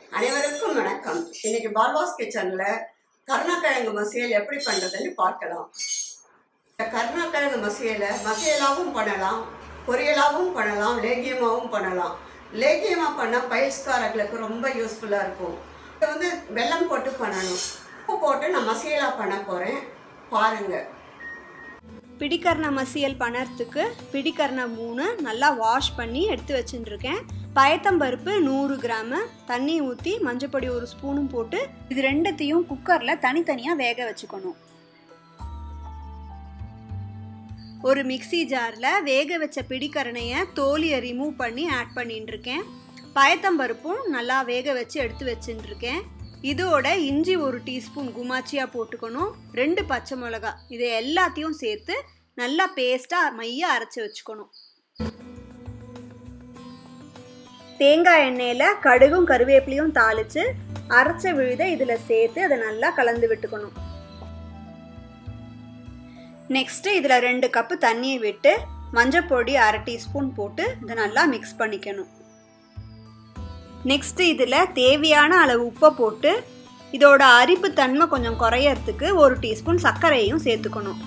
அனைவருக்கும் வணக்கம் இன்னைக்கு பால்வாஸ் கிச்சன்ல கருணக்கிழங்கு மசியல் எப்படி பண்றதுன்னு பார்க்கலாம் இந்த கருணக்கிழங்கு மசியலை மசியலாவும் பண்ணலாம் பொரியலாவும் பண்ணலாம் லேகியமாவும் பண்ணலாம் லேகியமா பண்ணால் பயில்ஸ்காரர்களுக்கு ரொம்ப யூஸ்ஃபுல்லாக இருக்கும் இது வந்து வெல்லம் போட்டு பண்ணணும் உப்பு போட்டு நான் மசியலா பண்ண போகிறேன் பாருங்கள் பிடிக்கரண மசியல் பண்ணறதுக்கு பிடிக்கரண மூணு நல்லா வாஷ் பண்ணி எடுத்து வச்சுட்டுருக்கேன் பயத்தம்பருப்பு நூறு கிராமு தண்ணி ஊற்றி மஞ்சப்பொடி ஒரு ஸ்பூனும் போட்டு இது ரெண்டத்தையும் குக்கரில் தனித்தனியாக வேக வச்சுக்கணும் ஒரு மிக்ஸி ஜாரில் வேக வச்ச பிடிக்கரணையை தோலியை ரிமூவ் பண்ணி ஆட் பண்ணிட்டு இருக்கேன் பயத்தம்பருப்பும் நல்லா வேக வச்சு எடுத்து வச்சுட்டுருக்கேன் இதோட இஞ்சி ஒரு டீஸ்பூன் குமாச்சியாக போட்டுக்கணும் ரெண்டு பச்சை மிளகா இதை எல்லாத்தையும் சேர்த்து நல்லா பேஸ்ட்டாக மைய அரைச்சி வச்சுக்கணும் தேங்காய் எண்ணெயில் கடுகும் கருவேப்பிலையும் தாளித்து அரைச்ச விழுத இதில் சேர்த்து அதை நல்லா கலந்து விட்டுக்கணும் நெக்ஸ்ட்டு இதில் ரெண்டு கப்பு தண்ணியை விட்டு மஞ்சப்பொடி அரை டீஸ்பூன் போட்டு இதை நல்லா மிக்ஸ் பண்ணிக்கணும் நெக்ஸ்ட்டு இதில் தேவையான அளவு உப்பை போட்டு இதோட அரிப்பு தன்மை கொஞ்சம் குறையறதுக்கு ஒரு டீஸ்பூன் சர்க்கரையும் சேர்த்துக்கணும்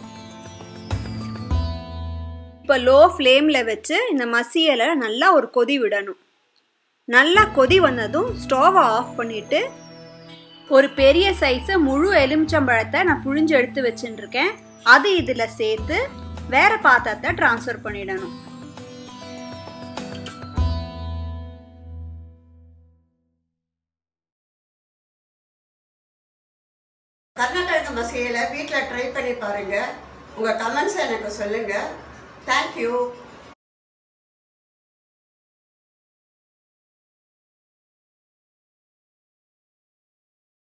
இப்போ லோ ஃப்ளேமில் வச்சு இந்த மசியலை நல்லா ஒரு கொதி விடணும் நல்லா கொதி வந்ததும் ஸ்டோவை ஆஃப் பண்ணிவிட்டு ஒரு பெரிய சைஸு முழு எலுமிச்சம்பழத்தை நான் புழிஞ்சு எடுத்து வச்சுட்டுருக்கேன் அது இதில் சேர்த்து வேற பாத்திரத்தை ட்ரான்ஸ்ஃபர் பண்ணிடணும் கருணக்கிழங்கு மசியலை வீட்டில் ட்ரை பண்ணி பாருங்கள் உங்கள் கமெண்ட்ஸ் எனக்கு சொல்லுங்கள் தேங்க்யூ